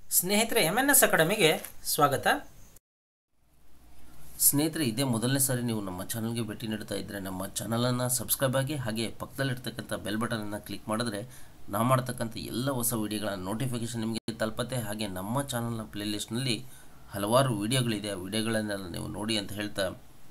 ಸ್ನೇಹಿತರೆ M N S ಅಕಾಡೆಮಿಗೆ ಸ್ವಾಗತ ಸ್ನೇಹಿತರೆ ಇದೇ ಮೊದಲನೇ ಸಾರಿ ನೀವು ನಮ್ಮ ಚಾನಲ್ಗೆ ಭೇಟಿ ನೀಡ್ತಾ ಇದ್ದರೆ ನಮ್ಮ ಚಾನಲನ್ನು ಸಬ್ಸ್ಕ್ರೈಬ್ ಆಗಿ ಹಾಗೆ ಪಕ್ಕದಲ್ಲಿರ್ತಕ್ಕಂಥ ಬೆಲ್ ಬಟನನ್ನು ಕ್ಲಿಕ್ ಮಾಡಿದ್ರೆ ನಾವು ಮಾಡ್ತಕ್ಕಂಥ ಎಲ್ಲ ಹೊಸ ವಿಡಿಯೋಗಳ ನೋಟಿಫಿಕೇಷನ್ ನಿಮಗೆ ತಲುಪತ್ತೆ ಹಾಗೆ ನಮ್ಮ ಚಾನಲ್ನ ಪ್ಲೇಲಿಸ್ಟ್ನಲ್ಲಿ ಹಲವಾರು ವಿಡಿಯೋಗಳಿದೆ ಆ ವಿಡಿಯೋಗಳನ್ನೆಲ್ಲ ನೀವು ನೋಡಿ ಅಂತ ಹೇಳ್ತಾ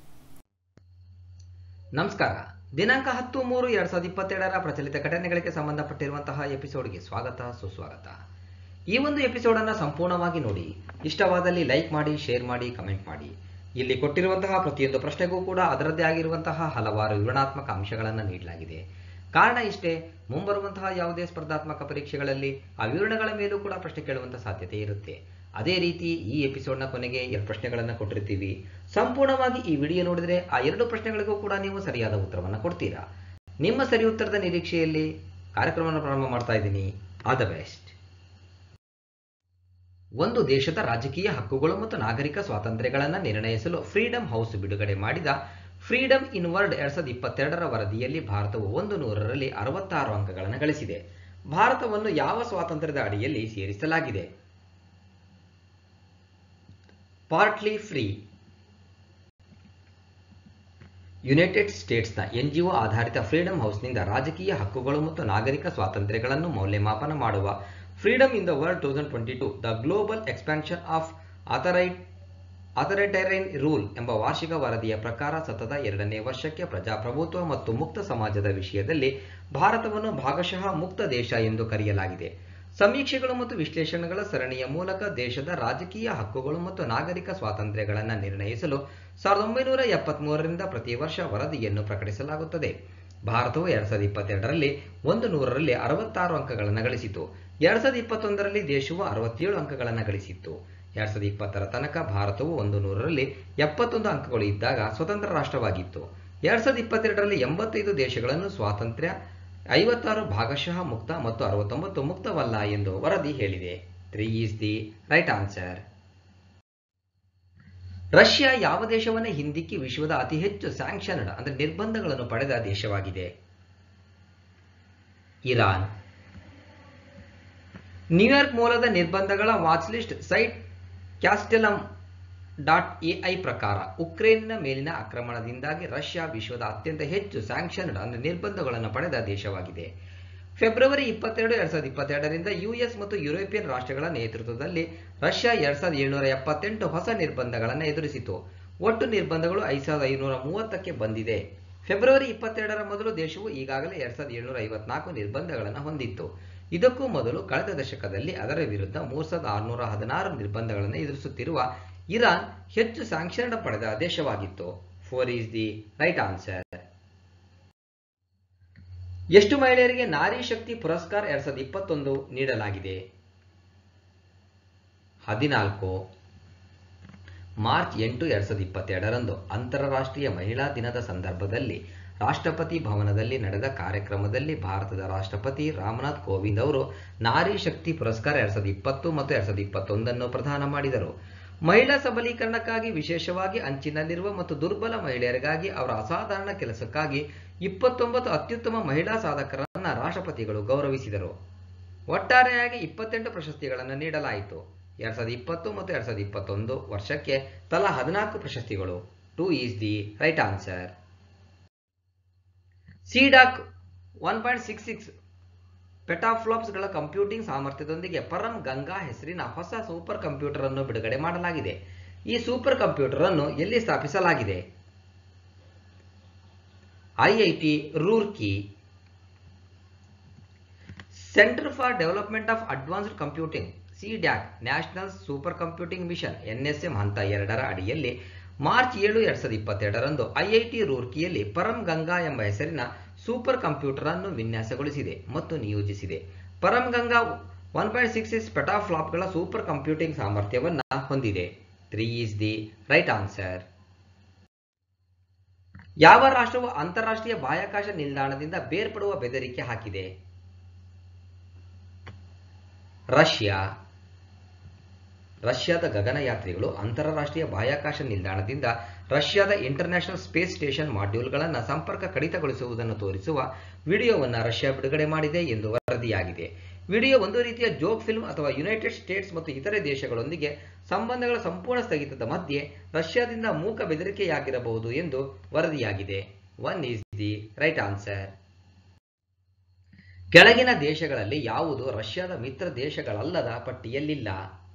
ನಮಸ್ಕಾರ ದಿನಾಂಕ ಹತ್ತು ಮೂರು ಎರಡ್ ಸಾವಿರದ ಇಪ್ಪತ್ತೆರಡರ ಪ್ರಚಲಿತ ಘಟನೆಗಳಿಗೆ ಸಂಬಂಧಪಟ್ಟಿರುವಂತಹ ಎಪಿಸೋಡ್ಗೆ ಸ್ವಾಗತ ಸುಸ್ವಾಗತ ಈ ಒಂದು ಎಪಿಸೋಡ್ ಅನ್ನ ಸಂಪೂರ್ಣವಾಗಿ ನೋಡಿ ಇಷ್ಟವಾದಲ್ಲಿ ಲೈಕ್ ಮಾಡಿ ಶೇರ್ ಮಾಡಿ ಕಮೆಂಟ್ ಮಾಡಿ ಇಲ್ಲಿ ಕೊಟ್ಟಿರುವಂತಹ ಪ್ರತಿಯೊಂದು ಪ್ರಶ್ನೆಗೂ ಕೂಡ ಅದರದ್ದೇ ಆಗಿರುವಂತಹ ಹಲವಾರು ವಿವರಣಾತ್ಮಕ ಅಂಶಗಳನ್ನು ನೀಡಲಾಗಿದೆ ಕಾರಣ ಇಷ್ಟೇ ಮುಂಬರುವಂತಹ ಯಾವುದೇ ಸ್ಪರ್ಧಾತ್ಮಕ ಪರೀಕ್ಷೆಗಳಲ್ಲಿ ಆ ವಿವರಣೆಗಳ ಮೇಲೂ ಕೂಡ ಪ್ರಶ್ನೆ ಕೇಳುವಂತಹ ಸಾಧ್ಯತೆ ಇರುತ್ತೆ ಅದೇ ರೀತಿ ಈ ಎಪಿಸೋಡ್ನ ಕೊನೆಗೆ ಎರಡು ಪ್ರಶ್ನೆಗಳನ್ನು ಕೊಟ್ಟಿರ್ತೀವಿ ಸಂಪೂರ್ಣವಾಗಿ ಈ ವಿಡಿಯೋ ನೋಡಿದ್ರೆ ಆ ಎರಡು ಪ್ರಶ್ನೆಗಳಿಗೂ ಕೂಡ ನೀವು ಸರಿಯಾದ ಉತ್ತರವನ್ನು ಕೊಡ್ತೀರಾ ನಿಮ್ಮ ಸರಿ ಉತ್ತರದ ನಿರೀಕ್ಷೆಯಲ್ಲಿ ಕಾರ್ಯಕ್ರಮವನ್ನು ಪ್ರಾರಂಭ ಮಾಡ್ತಾ ಇದ್ದೀನಿ ಆಲ್ ದ ಬೆಸ್ಟ್ ಒಂದು ದೇಶದ ರಾಜಕೀಯ ಹಕ್ಕುಗಳು ಮತ್ತು ನಾಗರಿಕ ಸ್ವಾತಂತ್ರ್ಯಗಳನ್ನು ನಿರ್ಣಯಿಸಲು ಫ್ರೀಡಂ ಹೌಸ್ ಬಿಡುಗಡೆ ಮಾಡಿದ ಫ್ರೀಡಂ ಇನ್ ವರ್ಲ್ಡ್ ಎರಡ್ ಸಾವಿರದ ಇಪ್ಪತ್ತೆರಡರ ವರದಿಯಲ್ಲಿ ಭಾರತವು ಒಂದು ನೂರರಲ್ಲಿ ಅರವತ್ತಾರು ಅಂಕಗಳನ್ನು ಗಳಿಸಿದೆ ಭಾರತವನ್ನು ಯಾವ ಸ್ವಾತಂತ್ರ್ಯದ ಅಡಿಯಲ್ಲಿ ಸೇರಿಸಲಾಗಿದೆ ಪಾರ್ಟ್ಲಿ ಫ್ರೀ ಯುನೈಟೆಡ್ ಸ್ಟೇಟ್ಸ್ನ ಎನ್ಜಿಒ ಆಧಾರಿತ ಫ್ರೀಡಂ ಹೌಸ್ನಿಂದ ರಾಜಕೀಯ ಹಕ್ಕುಗಳು ಮತ್ತು ನಾಗರಿಕ ಸ್ವಾತಂತ್ರ್ಯಗಳನ್ನು ಮೌಲ್ಯಮಾಪನ ಮಾಡುವ Freedom in the World thousand twenty two the global expansion of ಅಥರೈಟ್ ಅಥರೈಟೈರೈನ್ ರೂಲ್ ಎಂಬ ವಾರ್ಷಿಕ ವರದಿಯ ಪ್ರಕಾರ ಸತತ ಎರಡನೇ ವರ್ಷಕ್ಕೆ ಪ್ರಜಾಪ್ರಭುತ್ವ ಮತ್ತು ಮುಕ್ತ ಸಮಾಜದ ವಿಷಯದಲ್ಲಿ ಭಾರತವನ್ನು ಭಾಗಶಃ ಮುಕ್ತ ದೇಶ ಎಂದು ಕರೆಯಲಾಗಿದೆ ಸಮೀಕ್ಷೆಗಳು ಮತ್ತು ವಿಶ್ಲೇಷಣೆಗಳ ಸರಣಿಯ ಮೂಲಕ ದೇಶದ ರಾಜಕೀಯ ಹಕ್ಕುಗಳು ಮತ್ತು ನಾಗರಿಕ ಸ್ವಾತಂತ್ರ್ಯಗಳನ್ನು ನಿರ್ಣಯಿಸಲು ಸಾವಿರದ ಒಂಬೈನೂರ ಎಪ್ಪತ್ಮೂರರಿಂದ ಪ್ರತಿ ವರ್ಷ ವರದಿಯನ್ನು ಪ್ರಕಟಿಸಲಾಗುತ್ತದೆ ಭಾರತವು ಎರಡ್ ಸಾವಿರದ ಇಪ್ಪತ್ತೆರಡರಲ್ಲಿ ಒಂದು ನೂರರಲ್ಲಿ ಅರವತ್ತಾರು ಅಂಕಗಳನ್ನು ಗಳಿಸಿತು ಎರಡ್ ಸಾವಿರದ ಇಪ್ಪತ್ತೊಂದರಲ್ಲಿ ದೇಶವು ಅರವತ್ತೇಳು ಅಂಕಗಳನ್ನು ಗಳಿಸಿತ್ತು ಎರಡ್ ಸಾವಿರದ ಇಪ್ಪತ್ತರ ತನಕ ಭಾರತವು ಒಂದು ನೂರರಲ್ಲಿ ಎಪ್ಪತ್ತೊಂದು ಅಂಕಗಳು ಇದ್ದಾಗ ಸ್ವತಂತ್ರ ರಾಷ್ಟ್ರವಾಗಿತ್ತು ಎರಡ್ ಸಾವಿರದ ಇಪ್ಪತ್ತೆರಡರಲ್ಲಿ ಎಂಬತ್ತೈದು ದೇಶಗಳನ್ನು ಸ್ವಾತಂತ್ರ್ಯ ಐವತ್ತಾರು ಭಾಗಶಃ ಮುಕ್ತ ಮತ್ತು ಅರವತ್ತೊಂಬತ್ತು ಮುಕ್ತವಲ್ಲ ಎಂದು ವರದಿ ಹೇಳಿದೆ three is the right answer Russia ಯಾವ ದೇಶವನ್ನೇ ಹಿಂದಿಕ್ಕಿ ವಿಶ್ವದ ಅತಿ ಹೆಚ್ಚು ಸ್ಯಾಂಕ್ಷನ್ಡ್ ಅಂದ್ರೆ ನಿರ್ಬಂಧಗಳನ್ನು ಪಡೆದ ದೇಶವಾಗಿದೆ ಇರಾನ್ ನ್ಯೂಯಾರ್ಕ್ ಮೂಲದ ನಿರ್ಬಂಧಗಳ watch list site Castellum dot AI ಪ್ರಕಾರ ಉಕ್ರೇನಿನ ಮೇಲಿನ ಆಕ್ರಮಣದಿಂದಾಗಿ ರಷ್ಯಾ ವಿಶ್ವದ ಅತ್ಯಂತ ಹೆಚ್ಚು ಸ್ಯಾಂಕ್ಷನ್ಡ್ ಅಂದರೆ ನಿರ್ಬಂಧಗಳನ್ನು ಪಡೆದ ದೇಶವಾಗಿದೆ ಫೆಬ್ರವರಿ ಇಪ್ಪತ್ತೆರಡು ಎರಡ್ ಸಾವಿರದ ಇಪ್ಪತ್ತೆರಡರಿಂದ ಯುಎಸ್ ಮತ್ತು ಯುರೋಪಿಯನ್ ರಾಷ್ಟ್ರಗಳ ನೇತೃತ್ವದಲ್ಲಿ ರಷ್ಯಾ ಎರಡ್ ಸಾವಿರದ ಏಳ್ನೂರ ಎಪ್ಪತ್ತೆಂಟು ಹೊಸ ನಿರ್ಬಂಧಗಳನ್ನು ಎದುರಿಸಿತು ಒಟ್ಟು ನಿರ್ಬಂಧಗಳು ಐದು ಸಾವಿರದ ಐನೂರ ಮೂವತ್ತಕ್ಕೆ ಬಂದಿದೆ ಫೆಬ್ರವರಿ ಇಪ್ಪತ್ತೆರಡರ ಮೊದಲು ದೇಶವು ಈಗಾಗಲೇ ಎರಡ್ ಸಾವಿರದ ಏಳ್ನೂರ ಐವತ್ನಾಲ್ಕು ನಿರ್ಬಂಧಗಳನ್ನು ಹೊಂದಿತ್ತು ಇದಕ್ಕೂ ಮೊದಲು ಕಳೆದ ದಶಕದಲ್ಲಿ ಅದರ ವಿರುದ್ಧ ಮೂರ್ ಸಾವಿರದ ಆರುನೂರ ಹದಿನಾರು ನಿರ್ಬಂಧಗಳನ್ನು ಎದುರಿಸುತ್ತಿರುವ ಇರಾನ್ ಹೆಚ್ಚು ಸ್ಯಾಂಕ್ಷನ್ ಪಡೆದ ದೇಶವಾಗಿತ್ತು four is the right answer ಎಷ್ಟು ಮಹಿಳೆಯರಿಗೆ ನಾರಿ ಶಕ್ತಿ ಪುರಸ್ಕಾರ ಎರಡ್ ಸಾವಿರದ ಇಪ್ಪತ್ತೊಂದು ನೀಡಲಾಗಿದೆ ಹದಿನಾಲ್ಕು ಮಾರ್ಚ್ ಎಂಟು ಎರಡ್ ಸಾವಿರದ ಇಪ್ಪತ್ತೆರಡರಂದು ಅಂತಾರಾಷ್ಟ್ರೀಯ ಮಹಿಳಾ ದಿನದ ಸಂದರ್ಭದಲ್ಲಿ ರಾಷ್ಟ್ರಪತಿ ಭವನದಲ್ಲಿ ನಡೆದ ಕಾರ್ಯಕ್ರಮದಲ್ಲಿ ಭಾರತದ ರಾಷ್ಟ್ರಪತಿ ರಾಮನಾಥ್ ಕೋವಿಂದ್ ಅವರು ನಾರಿ ಶಕ್ತಿ ಪುರಸ್ಕಾರ ಎರಡ್ ಸಾವಿರದ ಇಪ್ಪತ್ತು ಮತ್ತು ಎರಡ್ ಸಾವಿರದ ಇಪ್ಪತ್ತೊಂದನ್ನು ಪ್ರದಾನ ಮಾಡಿದರು ಮಹಿಳಾ ಸಬಲೀಕರಣಕ್ಕಾಗಿ ವಿಶೇಷವಾಗಿ ಅಂಚಿನಲ್ಲಿರುವ ಮತ್ತು ದುರ್ಬಲ ಮಹಿಳೆಯರಿಗಾಗಿ ಅವರ ಅಸಾಧಾರಣ ಕೆಲಸಕ್ಕಾಗಿ ಇಪ್ಪತ್ತೊಂಬತ್ತು ಅತ್ಯುತ್ತಮ ಮಹಿಳಾ ಸಾಧಕರನ್ನ ರಾಷ್ಟ್ರಪತಿಗಳು ಗೌರವಿಸಿದರು ಒಟ್ಟಾರೆಯಾಗಿ ಇಪ್ಪತ್ತೆಂಟು ಪ್ರಶಸ್ತಿಗಳನ್ನು ನೀಡಲಾಯಿತು ಎರಡ್ ಸಾವಿರದ ಇಪ್ಪತ್ತು ಮತ್ತು ಎರಡ್ ಸಾವಿರದ ಇಪ್ಪತ್ತೊಂದು ವರ್ಷಕ್ಕೆ ತಲಾ ಹದಿನಾಲ್ಕು ಪ್ರಶಸ್ತಿಗಳು two is the right answer CDAC one point six six ಪೆಟಾಫ್ಲಾಪ್ಸ್ಗಳ ಕಂಪ್ಯೂಟಿಂಗ್ ಸಾಮರ್ಥ್ಯದೊಂದಿಗೆ ಪರಂ ಗಂಗಾ ಹೆಸರಿನ ಹೊಸ ಸೂಪರ್ ಕಂಪ್ಯೂಟರ್ ಅನ್ನು ಬಿಡುಗಡೆ ಮಾಡಲಾಗಿದೆ ಈ ಸೂಪರ್ ಕಂಪ್ಯೂಟರ್ ಅನ್ನು ಎಲ್ಲಿ ಸ್ಥಾಪಿಸಲಾಗಿದೆ IIT Roorkee Centre for Development of Advanced Computing CDAC National Super Computing Mission NSM ಹಂತ ಎರಡರ ಅಡಿಯಲ್ಲಿ ಮಾರ್ಚ್ ಏಳು ಎರಡ್ ಸಾವಿರದ ಇಪ್ಪತ್ತೆರಡರಂದು ಐಐಟಿ ರೂರ್ಕಿಯಲ್ಲಿ ಪರಂ ಗಂಗಾ ಎಂಬ ಹೆಸರಿನ ಸೂಪರ್ ಕಂಪ್ಯೂಟರ್ ಅನ್ನು ವಿನ್ಯಾಸಗೊಳಿಸಿದೆ ಮತ್ತು ನಿಯೋಜಿಸಿದೆ Param Ganga one point six six ಪೆಟಾಫ್ಲಾಪ್ಗಳ ಸೂಪರ್ ಕಂಪ್ಯೂಟಿಂಗ್ ಸಾಮರ್ಥ್ಯವನ್ನ ಹೊಂದಿದೆ three is the right answer ಯಾವ ರಾಷ್ಟ್ರವು ಅಂತಾರಾಷ್ಟ್ರೀಯ ಬಾಹ್ಯಾಕಾಶ ನಿಲ್ದಾಣದಿಂದ ಬೇರ್ಪಡುವ ಬೆದರಿಕೆ ಹಾಕಿದೆ ರಷ್ಯಾ ರಷ್ಯಾದ ಗಗನಯಾತ್ರಿಗಳು ಅಂತಾರಾಷ್ಟ್ರೀಯ ಬಾಹ್ಯಾಕಾಶ ನಿಲ್ದಾಣದಿಂದ ರಷ್ಯಾದ ಇಂಟರ್ನ್ಯಾಷನಲ್ ಸ್ಪೇಸ್ ಸ್ಟೇಷನ್ ಮಾಡ್ಯೂಲ್ಗಳನ್ನು ಸಂಪರ್ಕ ಕಡಿತಗೊಳಿಸುವುದನ್ನು ತೋರಿಸುವ ವಿಡಿಯೋವನ್ನು ರಷ್ಯಾ ಬಿಡುಗಡೆ ಮಾಡಿದೆ ಎಂದು ವರದಿಯಾಗಿದೆ ವಿಡಿಯೋ ಒಂದು ರೀತಿಯ ಜೋಕ್ ಫಿಲ್ಮ್ ಅಥವಾ ಯುನೈಟೆಡ್ ಸ್ಟೇಟ್ಸ್ ಮತ್ತು ಇತರೆ ದೇಶಗಳೊಂದಿಗೆ ಸಂಬಂಧಗಳ ಸಂಪೂರ್ಣ ಸ್ಥಗಿತದ ಮಧ್ಯೆ ರಷ್ಯಾದಿಂದ ಮೂಕ ಬೆದರಿಕೆಯಾಗಿರಬಹುದು ಎಂದು ವರದಿಯಾಗಿದೆ one is the right answer ಕೆಳಗಿನ ದೇಶಗಳಲ್ಲಿ ಯಾವುದು ರಷ್ಯಾದ ಮಿತ್ರ ದೇಶಗಳಲ್ಲದ ಪಟ್ಟಿಯಲ್ಲಿಲ್ಲ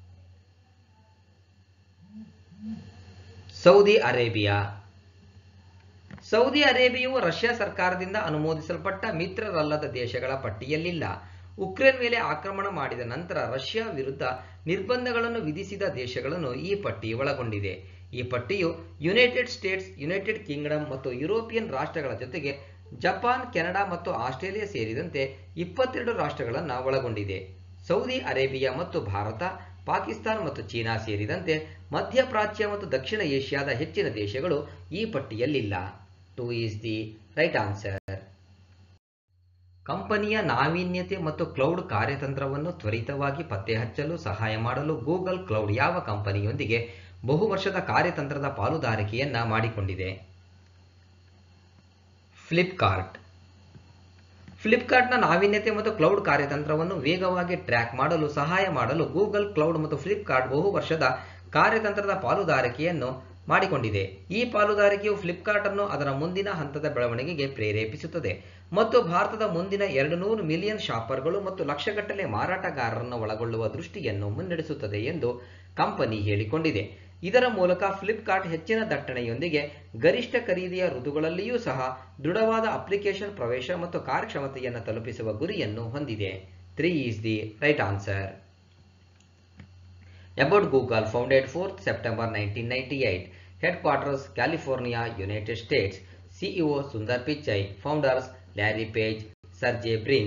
ಸೌದಿ ಅರೇಬಿಯಾ ಸೌದಿ ಅರೇಬಿಯಾವು ರಷ್ಯಾ ಸರ್ಕಾರದಿಂದ ಅನುಮೋದಿಸಲ್ಪಟ್ಟ ಮಿತ್ರರಲ್ಲದ ದೇಶಗಳ ಪಟ್ಟಿಯಲ್ಲಿಲ್ಲ ಉಕ್ರೇನ್ ಮೇಲೆ ಆಕ್ರಮಣ ಮಾಡಿದ ನಂತರ ರಷ್ಯಾ ವಿರುದ್ಧ ನಿರ್ಬಂಧಗಳನ್ನು ವಿಧಿಸಿದ ದೇಶಗಳನ್ನು ಈ ಪಟ್ಟಿ ಒಳಗೊಂಡಿದೆ ಈ ಪಟ್ಟಿಯು ಯುನೈಟೆಡ್ ಸ್ಟೇಟ್ಸ್ ಯುನೈಟೆಡ್ ಕಿಂಗ್ಡಮ್ ಮತ್ತು ಯುರೋಪಿಯನ್ ರಾಷ್ಟ್ರಗಳ ಜೊತೆಗೆ ಜಪಾನ್ ಕೆನಡಾ ಮತ್ತು ಆಸ್ಟ್ರೇಲಿಯಾ ಸೇರಿದಂತೆ ಇಪ್ಪತ್ತೆರಡು ರಾಷ್ಟ್ರಗಳನ್ನು ಒಳಗೊಂಡಿದೆ ಸೌದಿ ಅರೇಬಿಯಾ ಮತ್ತು ಭಾರತ ಪಾಕಿಸ್ತಾನ್ ಮತ್ತು ಚೀನಾ ಸೇರಿದಂತೆ ಮಧ್ಯಪ್ರಾಚ್ಯ ಮತ್ತು ದಕ್ಷಿಣ ಏಷ್ಯಾದ ಹೆಚ್ಚಿನ ದೇಶಗಳು ಈ ಪಟ್ಟಿಯಲ್ಲಿಲ್ಲ two is the right answer ಕಂಪನಿಯ ನಾವೀನ್ಯತೆ ಮತ್ತು ಕ್ಲೌಡ್ ಕಾರ್ಯತಂತ್ರವನ್ನು ತ್ವರಿತವಾಗಿ ಪತ್ತೆಹಚ್ಚಲು ಸಹಾಯ ಮಾಡಲು ಗೂಗಲ್ ಕ್ಲೌಡ್ ಯಾವ ಕಂಪನಿಯೊಂದಿಗೆ ಬಹು ವರ್ಷದ ಕಾರ್ಯತಂತ್ರದ ಪಾಲುದಾರಿಕೆಯನ್ನ ಮಾಡಿಕೊಂಡಿದೆ ಫ್ಲಿಪ್ಕಾರ್ಟ್ ಫ್ಲಿಪ್ಕಾರ್ಟ್ನ ನಾವೀನ್ಯತೆ ಮತ್ತು ಕ್ಲೌಡ್ ಕಾರ್ಯತಂತ್ರವನ್ನು ವೇಗವಾಗಿ ಟ್ರ್ಯಾಕ್ ಮಾಡಲು ಸಹಾಯ ಮಾಡಲು ಗೂಗಲ್ ಕ್ಲೌಡ್ ಮತ್ತು ಫ್ಲಿಪ್ಕಾರ್ಟ್ ಬಹು ವರ್ಷದ ಕಾರ್ಯತಂತ್ರದ ಪಾಲುದಾರಿಕೆಯನ್ನು ಮಾಡಿಕೊಂಡಿದೆ ಈ ಪಾಲುದಾರಿಕೆಯು ಫ್ಲಿಪ್ಕಾರ್ಟ್ ಅನ್ನು ಅದರ ಮುಂದಿನ ಹಂತದ ಬೆಳವಣಿಗೆಗೆ ಪ್ರೇರೇಪಿಸುತ್ತದೆ ಮತ್ತು ಭಾರತದ ಮುಂದಿನ ಎರಡು ನೂರು ಮಿಲಿಯನ್ ಶಾಪರ್ಗಳು ಮತ್ತು ಲಕ್ಷಗಟ್ಟಲೆ ಮಾರಾಟಗಾರರನ್ನು ಒಳಗೊಳ್ಳುವ ದೃಷ್ಟಿಯನ್ನು ಮುನ್ನಡೆಸುತ್ತದೆ ಎಂದು ಕಂಪನಿ ಹೇಳಿಕೊಂಡಿದೆ ಇದರ ಮೂಲಕ ಫ್ಲಿಪ್ಕಾರ್ಟ್ ಹೆಚ್ಚಿನ ದಟ್ಟಣೆಯೊಂದಿಗೆ ಗರಿಷ್ಠ ಖರೀದಿಯ ಋತುಗಳಲ್ಲಿಯೂ ಸಹ ದೃಢವಾದ ಅಪ್ಲಿಕೇಶನ್ ಪ್ರವೇಶ ಮತ್ತು ಕಾರ್ಯಕ್ಷಮತೆಯನ್ನು ತಲುಪಿಸುವ ಗುರಿಯನ್ನು ಹೊಂದಿದೆ three is the right answer About Google, founded 4th September 1998, headquarters California, United States, CEO Sundar Pichai, founders Larry Page, Sergey Brin.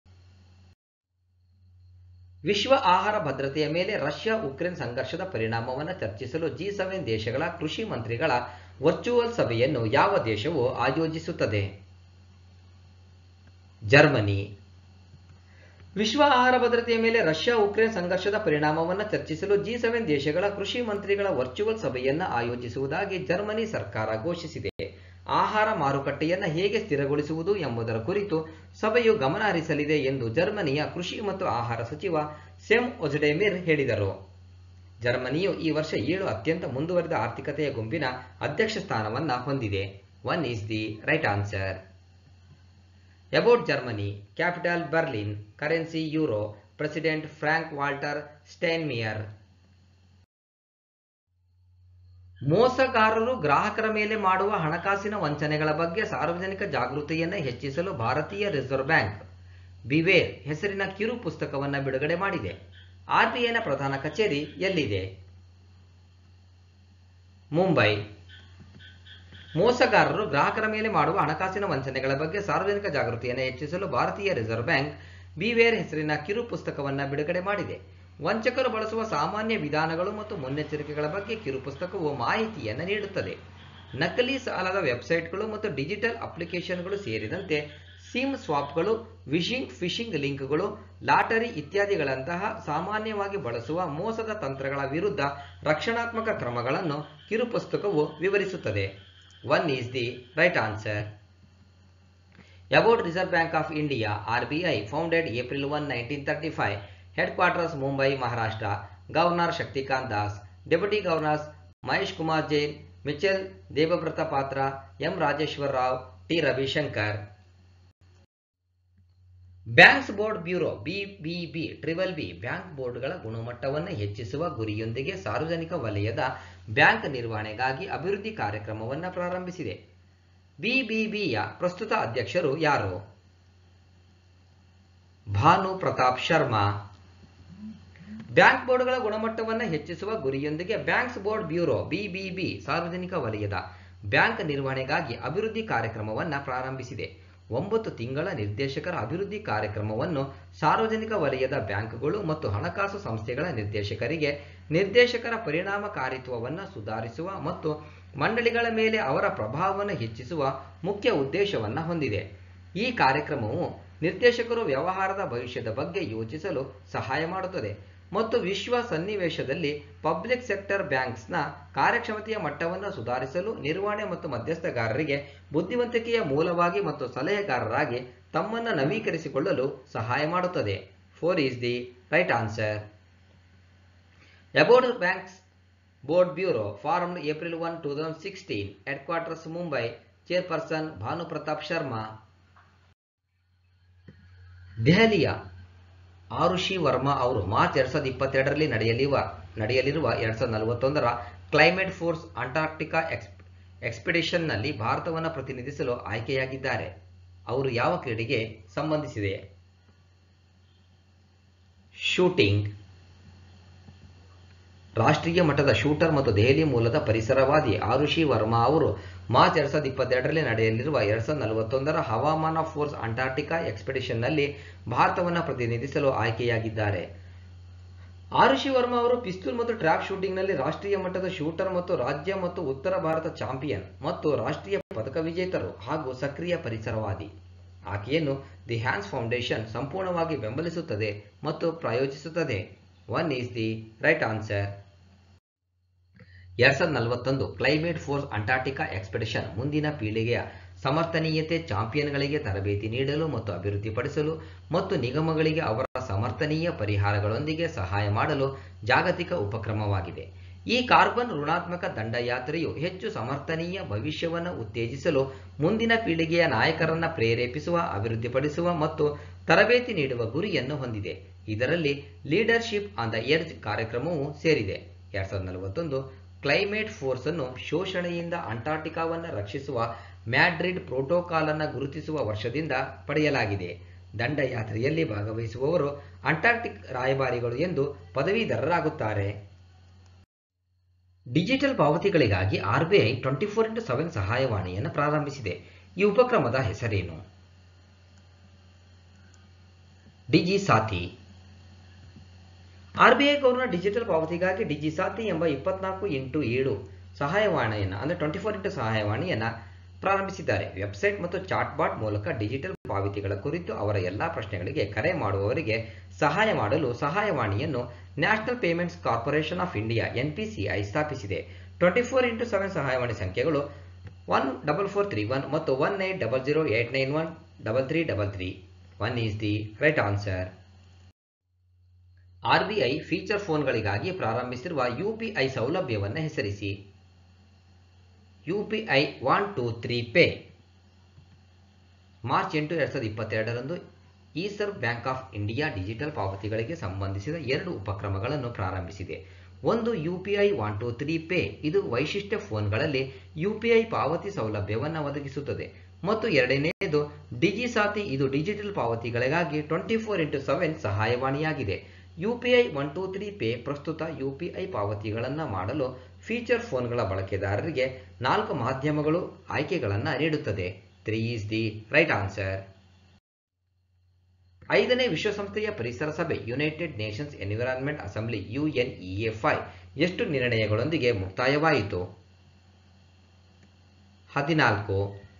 ವಿಶ್ವ ಆಹಾರ ಭದ್ರತೆಯ ಮೇಲೆ ರಷ್ಯಾ ಉಕ್ರೇನ್ ಸಂಘರ್ಷದ ಪರಿಣಾಮವನ್ನು ಚರ್ಚಿಸಲು ಜಿ ಸೆವೆನ್ ದೇಶಗಳ ಕೃಷಿ ಮಂತ್ರಿಗಳ ವರ್ಚುವಲ್ ಸಭೆಯನ್ನು ಯಾವ ದೇಶವು ಆಯೋಜಿಸುತ್ತದೆ ಜರ್ಮನಿ ವಿಶ್ವ ಆಹಾರ ಭದ್ರತೆಯ ಮೇಲೆ ರಷ್ಯಾ ಉಕ್ರೇನ್ ಸಂಘರ್ಷದ ಪರಿಣಾಮವನ್ನು ಚರ್ಚಿಸಲು ಜಿ ಸೆವೆನ್ ದೇಶಗಳ ಕೃಷಿ ಮಂತ್ರಿಗಳ ವರ್ಚುವಲ್ ಸಭೆಯನ್ನು ಆಯೋಜಿಸುವುದಾಗಿ ಜರ್ಮನಿ ಸರ್ಕಾರ ಘೋಷಿಸಿದೆ ಆಹಾರ ಮಾರುಕಟ್ಟೆಯನ್ನು ಹೇಗೆ ಸ್ಥಿರಗೊಳಿಸುವುದು ಎಂಬುದರ ಕುರಿತು ಸಭೆಯು ಗಮನ ಹರಿಸಲಿದೆ ಎಂದು ಜರ್ಮನಿಯ ಕೃಷಿ ಮತ್ತು ಆಹಾರ ಸಚಿವ ಸೆಮ್ ಒಜಡೆಮಿರ್ ಹೇಳಿದರು ಜರ್ಮನಿಯು ಈ ವರ್ಷ ಏಳು ಅತ್ಯಂತ ಮುಂದುವರಿದ ಆರ್ಥಿಕತೆಯ ಗುಂಪಿನ ಅಧ್ಯಕ್ಷ ಸ್ಥಾನವನ್ನು ಹೊಂದಿದೆ one is the right answer about Germany capital Berlin currency euro president Frank Walter Steinmeier ಮೋಸಗಾರರು ಗ್ರಾಹಕರ ಮೇಲೆ ಮಾಡುವ ಹಣಕಾಸಿನ ವಂಚನೆಗಳ ಬಗ್ಗೆ ಸಾರ್ವಜನಿಕ ಜಾಗೃತಿಯನ್ನು ಹೆಚ್ಚಿಸಲು ಭಾರತೀಯ ರಿಸರ್ವ್ ಬ್ಯಾಂಕ್ ಬಿವೇರ್ ಹೆಸರಿನ ಕಿರು ಪುಸ್ತಕವನ್ನು ಬಿಡುಗಡೆ ಮಾಡಿದೆ ಆರ್ಬಿಐನ ಪ್ರಧಾನ ಕಚೇರಿ ಎಲ್ಲಿದೆ ಮುಂಬೈ ಮೋಸಗಾರರು ಗ್ರಾಹಕರ ಮೇಲೆ ಮಾಡುವ ಹಣಕಾಸಿನ ವಂಚನೆಗಳ ಬಗ್ಗೆ ಸಾರ್ವಜನಿಕ ಜಾಗೃತಿಯನ್ನು ಹೆಚ್ಚಿಸಲು ಭಾರತೀಯ ರಿಸರ್ವ್ ಬ್ಯಾಂಕ್ ಬಿವೇರ್ ಹೆಸರಿನ ಕಿರು ಪುಸ್ತಕವನ್ನು ಬಿಡುಗಡೆ ಮಾಡಿದೆ ವಂಚಕರು ಬಳಸುವ ಸಾಮಾನ್ಯ ವಿಧಾನಗಳು ಮತ್ತು ಮುನ್ನೆಚ್ಚರಿಕೆಗಳ ಬಗ್ಗೆ ಕಿರು ಪುಸ್ತಕವು ಮಾಹಿತಿಯನ್ನು ನೀಡುತ್ತದೆ ನಕಲಿ ಸಾಲದ ವೆಬ್ಸೈಟ್ಗಳು ಮತ್ತು ಡಿಜಿಟಲ್ ಅಪ್ಲಿಕೇಶನ್ಗಳು ಸೇರಿದಂತೆ ಸಿಮ್ ಸ್ವಾಪ್ಗಳು ವಿಶಿಂಗ್ ಫಿಶಿಂಗ್ ಲಿಂಕ್ಗಳು ಲಾಟರಿ ಇತ್ಯಾದಿಗಳಂತಹ ಸಾಮಾನ್ಯವಾಗಿ ಬಳಸುವ ಮೋಸದ ತಂತ್ರಗಳ ವಿರುದ್ಧ ರಕ್ಷಣಾತ್ಮಕ ಕ್ರಮಗಳನ್ನು ಕಿರು ಪುಸ್ತಕವು ವಿವರಿಸುತ್ತದೆ one is the right answer about Reserve Bank of India RBI founded April one nineteen thirty five headquarters Mumbai Maharashtra governor Shaktikanta Das deputy governors Mahesh Kumar Jain Michael Debabrata Patra M Rajeshwar Rao T Ravishankar Banks Board Bureau BBB triple B bank ಬೋರ್ಡ್ಗಳ ಗುಣಮಟ್ಟವನ್ನು ಹೆಚ್ಚಿಸುವ ಗುರಿಯೊಂದಿಗೆ ಸಾರ್ವಜನಿಕ ವಲಯದ bank ನಿರ್ವಹಣೆಗಾಗಿ ಅಭಿವೃದ್ಧಿ ಕಾರ್ಯಕ್ರಮವನ್ನು ಪ್ರಾರಂಭಿಸಿದೆ ಬಿಬಿಬಿಯ ಪ್ರಸ್ತುತ ಅಧ್ಯಕ್ಷರು ಯಾರು ಭಾನು ಪ್ರತಾಪ್ ಶರ್ಮಾ ಬ್ಯಾಂಕ್ ಬೋರ್ಡ್ಗಳ ಗುಣಮಟ್ಟವನ್ನು ಹೆಚ್ಚಿಸುವ ಗುರಿಯೊಂದಿಗೆ ಬ್ಯಾಂಕ್ಸ್ ಬೋರ್ಡ್ ಬ್ಯೂರೋ ಬಿಬಿಬಿ ಸಾರ್ವಜನಿಕ ವಲಯದ ಬ್ಯಾಂಕ್ ನಿರ್ವಹಣೆಗಾಗಿ ಅಭಿವೃದ್ಧಿ ಕಾರ್ಯಕ್ರಮವನ್ನು ಪ್ರಾರಂಭಿಸಿದೆ ಒಂಬತ್ತು ತಿಂಗಳ ನಿರ್ದೇಶಕರ ಅಭಿವೃದ್ಧಿ ಕಾರ್ಯಕ್ರಮವನ್ನು ಸಾರ್ವಜನಿಕ ವಲಯದ ಬ್ಯಾಂಕ್ಗಳು ಮತ್ತು ಹಣಕಾಸು ಸಂಸ್ಥೆಗಳ ನಿರ್ದೇಶಕರಿಗೆ ನಿರ್ದೇಶಕರ ಪರಿಣಾಮಕಾರಿತ್ವವನ್ನು ಸುಧಾರಿಸುವ ಮತ್ತು ಮಂಡಳಿಗಳ ಮೇಲೆ ಅವರ ಪ್ರಭಾವವನ್ನು ಹೆಚ್ಚಿಸುವ ಮುಖ್ಯ ಉದ್ದೇಶವನ್ನು ಹೊಂದಿದೆ ಈ ಕಾರ್ಯಕ್ರಮವು ನಿರ್ದೇಶಕರು ವ್ಯವಹಾರದ ಭವಿಷ್ಯದ ಬಗ್ಗೆ ಯೋಚಿಸಲು ಸಹಾಯ ಮಾಡುತ್ತದೆ ಮತ್ತು ವಿಶ್ವ ಸನ್ನಿವೇಶದಲ್ಲಿ ಪಬ್ಲಿಕ್ ಸೆಕ್ಟರ್ ಬ್ಯಾಂಕ್ಸ್ನ ಕಾರ್ಯಕ್ಷಮತೆಯ ಮಟ್ಟವನ್ನು ಸುಧಾರಿಸಲು ನಿರ್ವಹಣೆ ಮತ್ತು ಮಧ್ಯಸ್ಥಗಾರರಿಗೆ ಬುದ್ಧಿವಂತಿಕೆಯ ಮೂಲವಾಗಿ ಮತ್ತು ಸಲಹೆಗಾರರಾಗಿ ತಮ್ಮನ್ನು ನವೀಕರಿಸಿಕೊಳ್ಳಲು ಸಹಾಯ ಮಾಡುತ್ತದೆ 4 is the right answer. About Banks Board Bureau formed April 1, 2016. Headquarters Mumbai. Chairperson Bhanu Pratap Sharma. ದೆಹಲಿಯ ಆರುಷಿ ವರ್ಮಾ ಅವರು ಮಾರ್ಚ್ ಎರಡ್ ಸಾವಿರದ ಇಪ್ಪತ್ತೆರಡರಲ್ಲಿ ನಡೆಯಲಿರುವ ನಡೆಯಲಿರುವ ಎರಡ್ ಸಾವಿರದ ನಲವತ್ತೊಂದರ ಕ್ಲೈಮೇಟ್ ಫೋರ್ಸ್ ಅಂಟಾರ್ಕ್ಟಿಕಾ ಎಕ್ಸ್ ಎಕ್ಸ್ಪಿಡಿಷನ್ನಲ್ಲಿ ಭಾರತವನ್ನು ಪ್ರತಿನಿಧಿಸಲು ಆಯ್ಕೆಯಾಗಿದ್ದಾರೆ ಅವರು ಯಾವ ಕ್ರೀಡೆಗೆ ಸಂಬಂಧಿಸಿದೆ ಶೂಟಿಂಗ್ ರಾಷ್ಟ್ರೀಯ ಮಟ್ಟದ ಶೂಟರ್ ಮತ್ತು ದೆಹಲಿ ಮೂಲದ ಪರಿಸರವಾದಿ ಆರುಷಿ ವರ್ಮಾ ಅವರು ಮಾರ್ಚ್ ಎರಡ್ ಸಾವಿರದ ಇಪ್ಪತ್ತೆರಡರಲ್ಲಿ ನಡೆಯಲಿರುವ ಎರಡ್ ಸಾವಿರದ ನಲವತ್ತೊಂದರ ಹವಾಮಾನ ಫೋರ್ಸ್ ಅಂಟಾರ್ಟಿಕಾ ಎಕ್ಸ್ಪಿಡಿಷನ್ನಲ್ಲಿ ಭಾರತವನ್ನು ಪ್ರತಿನಿಧಿಸಲು ಆಯ್ಕೆಯಾಗಿದ್ದಾರೆ ಆರುಷಿ ವರ್ಮಾ ಅವರು ಪಿಸ್ತೂಲ್ ಮತ್ತು ಟ್ರ್ಯಾಪ್ ಶೂಟಿಂಗ್ನಲ್ಲಿ ರಾಷ್ಟ್ರೀಯ ಮಟ್ಟದ ಶೂಟರ್ ಮತ್ತು ರಾಜ್ಯ ಮತ್ತು ಉತ್ತರ ಭಾರತ ಚಾಂಪಿಯನ್ ಮತ್ತು ರಾಷ್ಟ್ರೀಯ ಪದಕ ವಿಜೇತರು ಹಾಗೂ ಸಕ್ರಿಯ ಪರಿಸರವಾದಿ ಆಕೆಯನ್ನು ದಿ ಹ್ಯಾನ್ಸ್ ಫೌಂಡೇಶನ್ ಸಂಪೂರ್ಣವಾಗಿ ಬೆಂಬಲಿಸುತ್ತದೆ ಮತ್ತು ಪ್ರಾಯೋಜಿಸುತ್ತದೆ one is the right answer ಎರಡ್ ಸಾವಿರದ ನಲವತ್ತೊಂದು ಕ್ಲೈಮೇಟ್ ಫೋರ್ಸ್ ಅಂಟಾರ್ಟಿಕಾ ಎಕ್ಸ್ಪಿಡಿಷನ್ ಮುಂದಿನ ಪೀಳಿಗೆಯ ಸಮರ್ಥನೀಯತೆ ಚಾಂಪಿಯನ್ಗಳಿಗೆ ತರಬೇತಿ ನೀಡಲು ಮತ್ತು ಅಭಿವೃದ್ಧಿಪಡಿಸಲು ಮತ್ತು ನಿಗಮಗಳಿಗೆ ಅವರ ಸಮರ್ಥನೀಯ ಪರಿಹಾರಗಳೊಂದಿಗೆ ಸಹಾಯ ಮಾಡಲು ಜಾಗತಿಕ ಉಪಕ್ರಮವಾಗಿದೆ ಈ ಕಾರ್ಬನ್ ಋಣಾತ್ಮಕ ದಂಡಯಾತ್ರೆಯು ಹೆಚ್ಚು ಸಮರ್ಥನೀಯ ಭವಿಷ್ಯವನ್ನು ಉತ್ತೇಜಿಸಲು ಮುಂದಿನ ಪೀಳಿಗೆಯ ನಾಯಕರನ್ನ ಪ್ರೇರೇಪಿಸುವ ಅಭಿವೃದ್ಧಿಪಡಿಸುವ ಮತ್ತು ತರಬೇತಿ ನೀಡುವ ಗುರಿಯನ್ನು ಹೊಂದಿದೆ ಇದರಲ್ಲಿ ಲೀಡರ್ಶಿಪ್ ಆನ್ ದ ಎಡ್ಜ್ ಕಾರ್ಯಕ್ರಮವು ಸೇರಿದೆ ಎರಡ್ ಸಾವಿರದ ನಲವತ್ತೊಂದು ಕ್ಲೈಮೇಟ್ ಫೋರ್ಸ್ ಅನ್ನು ಶೋಷಣೆಯಿಂದ ಅಂಟಾರ್ಟಿಕಾವನ್ನು ರಕ್ಷಿಸುವ ಮ್ಯಾಡ್ರಿಡ್ ಪ್ರೋಟೋಕಾಲ್ ಅನ್ನು ಗುರುತಿಸುವ ವರ್ಷದಿಂದ ಪಡೆಯಲಾಗಿದೆ ದಂಡಯಾತ್ರೆಯಲ್ಲಿ ಭಾಗವಹಿಸುವವರು ಅಂಟಾರ್ಟಿಕ್ ರಾಯಭಾರಿಗಳು ಎಂದು ಪದವೀಧರರಾಗುತ್ತಾರೆ ಡಿಜಿಟಲ್ ಪಾವತಿಗಳಿಗಾಗಿ RBI twenty four into seven ಸಹಾಯವಾಣಿಯನ್ನು ಪ್ರಾರಂಭಿಸಿದೆ ಈ ಉಪಕ್ರಮದ ಹೆಸರೇನು DigiSaathi RBI governor digital ಪಾವತಿಗಾಗಿ ಡಿಜಿ ಸಾತಿ ಎಂಬ ಇಪ್ಪತ್ನಾಲ್ಕು ಇಂಟು ಏಳು ಸಹಾಯವಾಣಿಯನ್ನು ಅಂದರೆ ಟ್ವೆಂಟಿ ಫೋರ್ ಇಂಟು ಸಹಾಯವಾಣಿಯನ್ನು ಪ್ರಾರಂಭಿಸಿದ್ದಾರೆ ವೆಬ್ಸೈಟ್ ಮತ್ತು ಚಾಟ್ಬಾಟ್ ಮೂಲಕ ಡಿಜಿಟಲ್ ಪಾವತಿಗಳ ಕುರಿತು ಅವರ ಎಲ್ಲಾ ಪ್ರಶ್ನೆಗಳಿಗೆ ಕರೆ ಮಾಡುವವರಿಗೆ ಸಹಾಯ ಮಾಡಲು ಸಹಾಯವಾಣಿಯನ್ನು National Payments Corporation of India NPCI ಸ್ಥಾಪಿಸಿದೆ ಟ್ವೆಂಟಿ ಫೋರ್ ಇಂಟು ಸೆವೆನ್ ಸಹಾಯವಾಣಿ ಸಂಖ್ಯೆಗಳು one double four three one ಮತ್ತು one eight double zero eight nine one double three double three one is the right answer RBI feature ಫೋನ್ಗಳಿಗಾಗಿ ಪ್ರಾರಂಭಿಸಿರುವ UPI ಸೌಲಭ್ಯವನ್ನು ಹೆಸರಿಸಿ UPI one two three pay March ಎಂಟು ಎರಡ್ ಸಾವಿರದ ಇಪ್ಪತ್ತೆರಡರಂದು reserve bank of India digital ಪಾವತಿಗಳಿಗೆ ಸಂಬಂಧಿಸಿದ ಎರಡು ಉಪಕ್ರಮಗಳನ್ನು ಪ್ರಾರಂಭಿಸಿದೆ ಒಂದು UPI one two three pay ಇದು ವೈಶಿಷ್ಟ್ಯ ಫೋನ್ಗಳಲ್ಲಿ ಯುಪಿಐ ಪಾವತಿ ಸೌಲಭ್ಯವನ್ನು ಒದಗಿಸುತ್ತದೆ ಮತ್ತು ಎರಡನೆಯದು ಡಿಜಿಸಾತಿ ಇದು ಡಿಜಿಟಲ್ ಪಾವತಿಗಳಿಗಾಗಿ ಟ್ವೆಂಟಿ ಫೋರ್ ಇಂಟು ಸೆವೆನ್ ಸಹಾಯವಾಣಿಯಾಗಿದೆ UPI one two three pay ಪ್ರಸ್ತುತ ಯುಪಿಐ ಪಾವತಿಗಳನ್ನು ಮಾಡಲು ಫೀಚರ್ ಫೋನ್ಗಳ ಬಳಕೆದಾರರಿಗೆ ನಾಲ್ಕು ಮಾಧ್ಯಮಗಳು ಆಯ್ಕೆಗಳನ್ನು ನೀಡುತ್ತದೆ three is the right answer ಐದನೇ ವಿಶ್ವಸಂಸ್ಥೆಯ ಪರಿಸರ ಸಭೆ United Nations Environment Assembly UNEFI ಎಷ್ಟು ನಿರ್ಣಯಗಳೊಂದಿಗೆ ಮುಕ್ತಾಯವಾಯಿತು ಹದಿನಾಲ್ಕು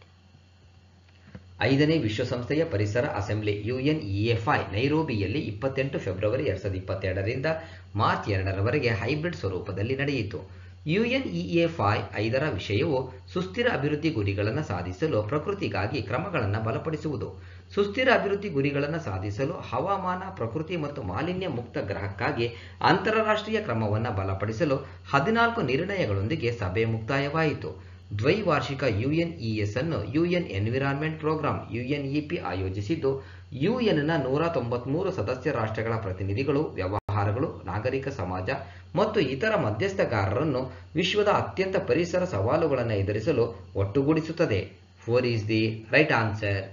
ಐದನೇ ವಿಶ್ವಸಂಸ್ಥೆಯ ಪರಿಸರ ಅಸೆಂಬ್ಲಿ ಯುಎನ್ಇಎಫ್ಐ ನೈರೋಬಿಯಲ್ಲಿ ಇಪ್ಪತ್ತೆಂಟು ಫೆಬ್ರವರಿ ಎರಡ್ ಸಾವಿರದ ಇಪ್ಪತ್ತೆರಡರಿಂದ ಮಾರ್ಚ್ ಎರಡರವರೆಗೆ ಹೈಬ್ರಿಡ್ ಸ್ವರೂಪದಲ್ಲಿ ನಡೆಯಿತು ಯುಎನ್ಇಎಫ್ಐ ಐದರ ವಿಷಯವು ಸುಸ್ಥಿರ ಅಭಿವೃದ್ಧಿ ಗುರಿಗಳನ್ನು ಸಾಧಿಸಲು ಪ್ರಕೃತಿಗಾಗಿ ಕ್ರಮಗಳನ್ನು ಬಲಪಡಿಸುವುದು ಸುಸ್ಥಿರ ಅಭಿವೃದ್ಧಿ ಗುರಿಗಳನ್ನು ಸಾಧಿಸಲು ಹವಾಮಾನ ಪ್ರಕೃತಿ ಮತ್ತು ಮಾಲಿನ್ಯ ಮುಕ್ತ ಗ್ರಹಕ್ಕಾಗಿ ಅಂತಾರಾಷ್ಟ್ರೀಯ ಕ್ರಮವನ್ನು ಬಲಪಡಿಸಲು ಹದಿನಾಲ್ಕು ನಿರ್ಣಯಗಳೊಂದಿಗೆ ಸಭೆ ಮುಕ್ತಾಯವಾಯಿತು ದ್ವೈವಾರ್ಷಿಕ ಯುಎನ್ಇಎಸ್ ಅನ್ನು ಯುಎನ್ ಎನ್ವಿರಾನ್ಮೆಂಟ್ ಪ್ರೋಗ್ರಾಂ ಯುಎನ್ಇಪಿ ಆಯೋಜಿಸಿದ್ದು ಯುಎನ್ನ ನೂರ ತೊಂಬತ್ಮೂರು ಸದಸ್ಯ ರಾಷ್ಟ್ರಗಳ ಪ್ರತಿನಿಧಿಗಳು ವ್ಯವಹಾರಗಳು ನಾಗರಿಕ ಸಮಾಜ ಮತ್ತು ಇತರ ಮಧ್ಯಸ್ಥಗಾರರನ್ನು ವಿಶ್ವದ ಅತ್ಯಂತ ಪರಿಸರ ಸವಾಲುಗಳನ್ನು ಎದುರಿಸಲು ಒಟ್ಟುಗೂಡಿಸುತ್ತದೆ four is the right answer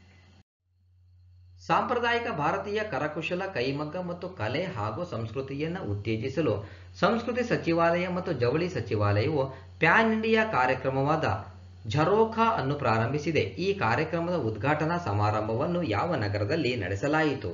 ಸಾಂಪ್ರದಾಯಿಕ ಭಾರತೀಯ ಕರಕುಶಲ ಕೈಮಗ್ಗ ಮತ್ತು ಕಲೆ ಹಾಗೂ ಸಂಸ್ಕೃತಿಯನ್ನು ಉತ್ತೇಜಿಸಲು ಸಂಸ್ಕೃತಿ ಸಚಿವಾಲಯ ಮತ್ತು ಜವಳಿ ಸಚಿವಾಲಯವು ಪ್ಯಾನ್ ಇಂಡಿಯಾ ಕಾರ್ಯಕ್ರಮವಾದ ಝರೋಖಾ ಅನ್ನು ಪ್ರಾರಂಭಿಸಿದೆ ಈ ಕಾರ್ಯಕ್ರಮದ ಉದ್ಘಾಟನಾ ಸಮಾರಂಭವನ್ನು ಯಾವ ನಗರದಲ್ಲಿ ನಡೆಸಲಾಯಿತು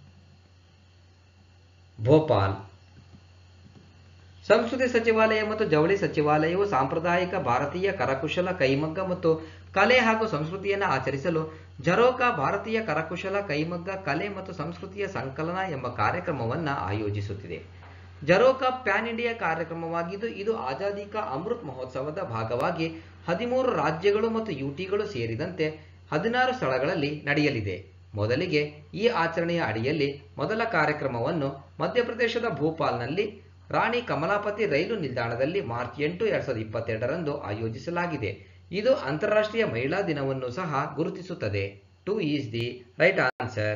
ಭೋಪಾಲ್ ಸಂಸ್ಕೃತಿ ಸಚಿವಾಲಯ ಮತ್ತು ಜವಳಿ ಸಚಿವಾಲಯವು ಸಾಂಪ್ರದಾಯಿಕ ಭಾರತೀಯ ಕರಕುಶಲ ಕೈಮಗ್ಗ ಮತ್ತು ಕಲೆ ಹಾಗೂ ಸಂಸ್ಕೃತಿಯನ್ನು ಆಚರಿಸಲು ಝರೋಕಾ ಭಾರತೀಯ ಕರಕುಶಲ ಕೈಮಗ್ಗ ಕಲೆ ಮತ್ತು ಸಂಸ್ಕೃತಿಯ ಸಂಕಲನ ಎಂಬ ಕಾರ್ಯಕ್ರಮವನ್ನು ಆಯೋಜಿಸುತ್ತಿದೆ ಜರೋಕಾ ಪ್ಯಾನ್ ಇಂಡಿಯಾ ಕಾರ್ಯಕ್ರಮವಾಗಿದ್ದು ಇದು ಆಜಾದಿ ಕಾ ಅಮೃತ್ ಮಹೋತ್ಸವದ ಭಾಗವಾಗಿ ಹದಿಮೂರು ರಾಜ್ಯಗಳು ಮತ್ತು ಯುಟಿಗಳು ಸೇರಿದಂತೆ ಹದಿನಾರು ಸ್ಥಳಗಳಲ್ಲಿ ನಡೆಯಲಿದೆ ಮೊದಲಿಗೆ ಈ ಆಚರಣೆಯ ಅಡಿಯಲ್ಲಿ ಮೊದಲ ಕಾರ್ಯಕ್ರಮವನ್ನು ಮಧ್ಯಪ್ರದೇಶದ ಭೋಪಾಲ್ನಲ್ಲಿ ರಾಣಿ ಕಮಲಾಪತಿ ರೈಲು ನಿಲ್ದಾಣದಲ್ಲಿ ಮಾರ್ಚ್ ಎಂಟು ಎರಡ್ ಸಾವಿರದ ಇಪ್ಪತ್ತೆರಡರಂದು ಆಯೋಜಿಸಲಾಗಿದೆ ಇದು ಅಂತಾರಾಷ್ಟ್ರೀಯ ಮಹಿಳಾ ದಿನವನ್ನು ಸಹ ಗುರುತಿಸುತ್ತದೆ two is the right answer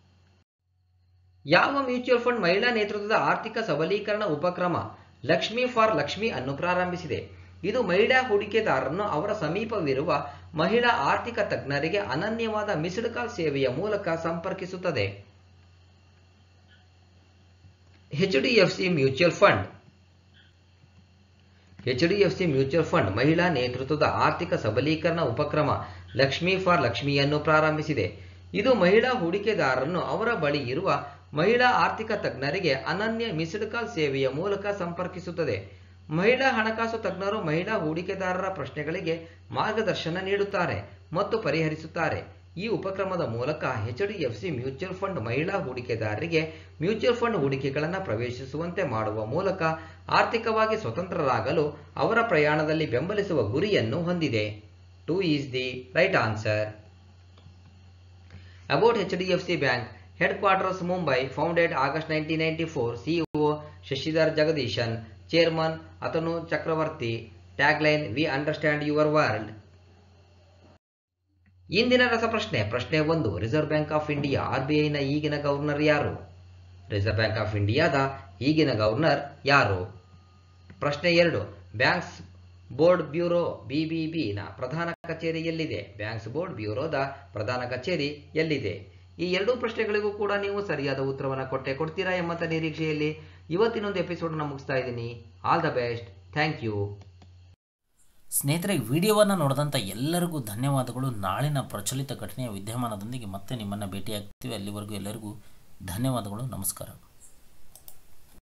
ಯಾವ ಮ್ಯೂಚುವಲ್ ಫಂಡ್ ಮಹಿಳಾ ನೇತೃತ್ವದ ಆರ್ಥಿಕ ಸಬಲೀಕರಣ ಉಪಕ್ರಮ ಲಕ್ಷ್ಮಿ ಫಾರ್ ಲಕ್ಷ್ಮಿ ಅನ್ನು ಪ್ರಾರಂಭಿಸಿದೆ ಇದು ಮಹಿಳಾ ಹೂಡಿಕೆದಾರರನ್ನು ಅವರ ಸಮೀಪವಿರುವ ಮಹಿಳಾ ಆರ್ಥಿಕ ತಜ್ಞರಿಗೆ ಅನನ್ಯವಾದ ಮಿಸ್ಡ್ ಕಾಲ್ ಸೇವೆಯ ಮೂಲಕ ಸಂಪರ್ಕಿಸುತ್ತದೆ HDFC mutual fund HDFC mutual fund ಮಹಿಳಾ ನೇತೃತ್ವದ ಆರ್ಥಿಕ ಸಬಲೀಕರಣ ಉಪಕ್ರಮ ಲಕ್ಷ್ಮಿ ಫಾರ್ ಲಕ್ಷ್ಮಿಯನ್ನು ಪ್ರಾರಂಭಿಸಿದೆ ಇದು ಮಹಿಳಾ ಹೂಡಿಕೆದಾರರನ್ನು ಅವರ ಬಳಿ ಇರುವ ಮಹಿಳಾ ಆರ್ಥಿಕ ತಜ್ಞರಿಗೆ ಅನನ್ಯ ಮಿಸ್ಡ್ ಕಾಲ್ ಸೇವೆಯ ಮೂಲಕ ಸಂಪರ್ಕಿಸುತ್ತದೆ ಮಹಿಳಾ ಹಣಕಾಸು ತಜ್ಞರು ಮಹಿಳಾ ಹೂಡಿಕೆದಾರರ ಪ್ರಶ್ನೆಗಳಿಗೆ ಮಾರ್ಗದರ್ಶನ ನೀಡುತ್ತಾರೆ ಮತ್ತು ಪರಿಹರಿಸುತ್ತಾರೆ ಈ ಉಪಕ್ರಮದ ಮೂಲಕ ಎಚ್ಡಿಎಫ್ಸಿ ಮ್ಯೂಚುವಲ್ ಫಂಡ್ ಮಹಿಳಾ ಹೂಡಿಕೆದಾರರಿಗೆ ಮ್ಯೂಚುವಲ್ ಫಂಡ್ ಹೂಡಿಕೆಗಳನ್ನು ಪ್ರವೇಶಿಸುವಂತೆ ಮಾಡುವ ಮೂಲಕ ಆರ್ಥಿಕವಾಗಿ ಸ್ವತಂತ್ರರಾಗಲು ಅವರ ಪ್ರಯಾಣದಲ್ಲಿ ಬೆಂಬಲಿಸುವ ಗುರಿಯನ್ನು ಹೊಂದಿದೆ two is the right answer about H D F C bank headquarters Mumbai founded August nineteen ninety four CEO Sashidhar Jagdishan chairman Atanu Chakraborty tagline we understand your world ಇಂದಿನ ರಸಪ್ರಶ್ನೆ ಪ್ರಶ್ನೆ ಒಂದು Reserve Bank of India R B ಐನ ಈಗಿನ governor ಯಾರು reserve Bank of ಇಂಡಿಯಾದ ಈಗಿನ governor ಯಾರು ಪ್ರಶ್ನೆ ಎರಡು ಬ್ಯಾಂಕ್ಸ್ ಬೋರ್ಡ್ ಬ್ಯೂರೋ ಬಿಬಿಬಿನ ಪ್ರಧಾನ ಕಚೇರಿ ಎಲ್ಲಿದೆ ಬ್ಯಾಂಕ್ಸ್ ಬೋರ್ಡ್ ಬ್ಯೂರೋದ ಪ್ರಧಾನ ಕಚೇರಿ ಎಲ್ಲಿದೆ ಈ ಎರಡೂ ಪ್ರಶ್ನೆಗಳಿಗೂ ಕೂಡ ನೀವು ಸರಿಯಾದ ಉತ್ತರವನ್ನು ಕೊಟ್ಟೆ ಕೊಡ್ತೀರಾ ಎಂಬಂತ ನಿರೀಕ್ಷೆಯಲ್ಲಿ ಇವತ್ತಿನೊಂದು ಎಪಿಸೋಡ್ನ ಮುಗಿಸ್ತಾ ಇದ್ದೀನಿ all the best thank you ಸ್ನೇಹಿತರೆ ವಿಡಿಯೋವನ್ನು ನೋಡಿದಂಥ ಎಲ್ಲರಿಗೂ ಧನ್ಯವಾದಗಳು ನಾಳಿನ ಪ್ರಚಲಿತ ಘಟನೆಯ ವಿದ್ಯಮಾನದೊಂದಿಗೆ ಮತ್ತೆ ನಿಮ್ಮನ್ನು ಭೇಟಿಯಾಗ್ತೀವಿ ಅಲ್ಲಿವರೆಗೂ ಎಲ್ಲರಿಗೂ ಧನ್ಯವಾದಗಳು ನಮಸ್ಕಾರ